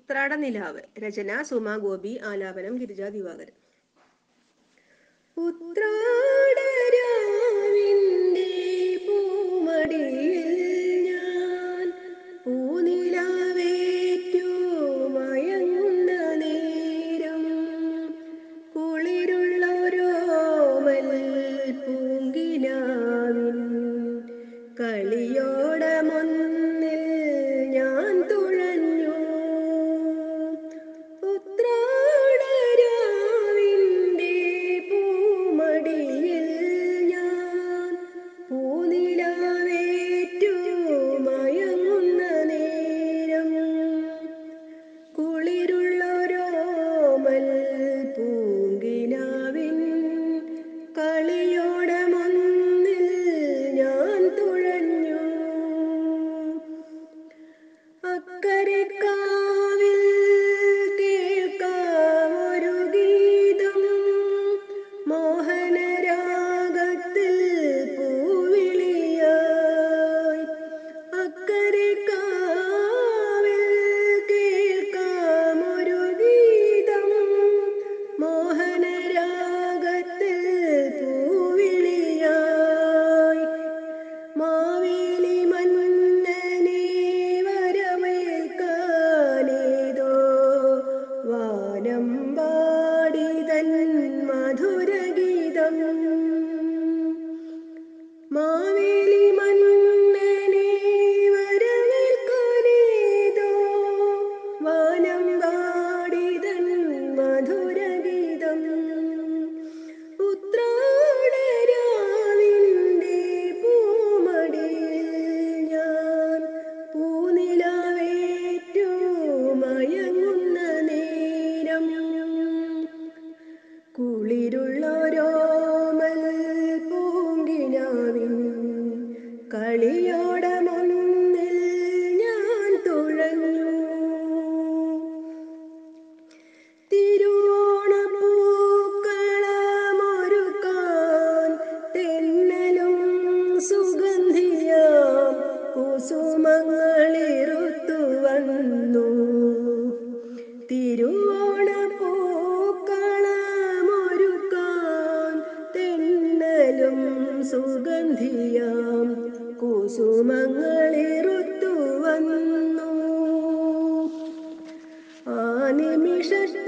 ഉത്രാട നിലാവ് രചന സുമ ഗോപി ആലാപനം ഗിരിജ ദിവാകരൻ ഉത്രാടരാവിന്റെ പൂമടിയിൽ ഞാൻ പൂനിലാവേറ്റു മയങ്ങുന്ന നേരം കുളിരുള്ളൊരോമൽ പൂങ്കിനാവിൻ കളിയോടമൊന്നിൽ ഞാൻ തുഴഞ്ഞു ഉത്രാടരാവിന്റെ പൂമടിയിൽ ഞാൻ പൂനിലാവേറ്റു മയങ്ങുന്ന നേരം കുളിരുള്ളൊരോമൽ പൂങ്കിനാവിൻ കളിയോടെ മണ്ണിൽ ഞാൻ തുഴഞ്ഞു അക്കരക്കാവിൽ കേൾക്കാമൊരു ഗീതം മോഹനരാഗത്തിൽ പൂവിളിയായി അക്കരക്കാവിൽ കേൾക്കാമൊരു ഗീതം മോഹനരാഗത്തിൽ പൂവിളിയായി മാവേലി മന്നനെ വരവേൽക്കാനേതോ വാനം പാടിതൻ മധുരഗീതം മാവേലി മന്നനെ വരവേൽക്കാനേതോ വാനം പാടിതൻ മധുരഗീതം ഉത്രാടരാവിന്റെ പൂമടിയിൽ ഞാൻ പൂനിലാവേറ്റു മയങ്ങുന്ന നേരം കുളിരുള്ളൊരോമൽ പൂങ്കിനാവിൻ കളിയോടെ മണ്ണിൽ ഞാൻ തുഴഞ്ഞു തിരുവോണപ്പൂക്കളമൊരുക്കാൻ തെന്നലും സുഗന്ധിയാം കുസുമങ്ങളിറുത്തു വന്നു തിരുവോണപ്പൂക്കളമൊരുക്കാൻ തെന്നലും സുഗന്ധിയാം കുസുമങ്ങളിറുത്തു വന്നു ആ നിമിഷത്തിൽ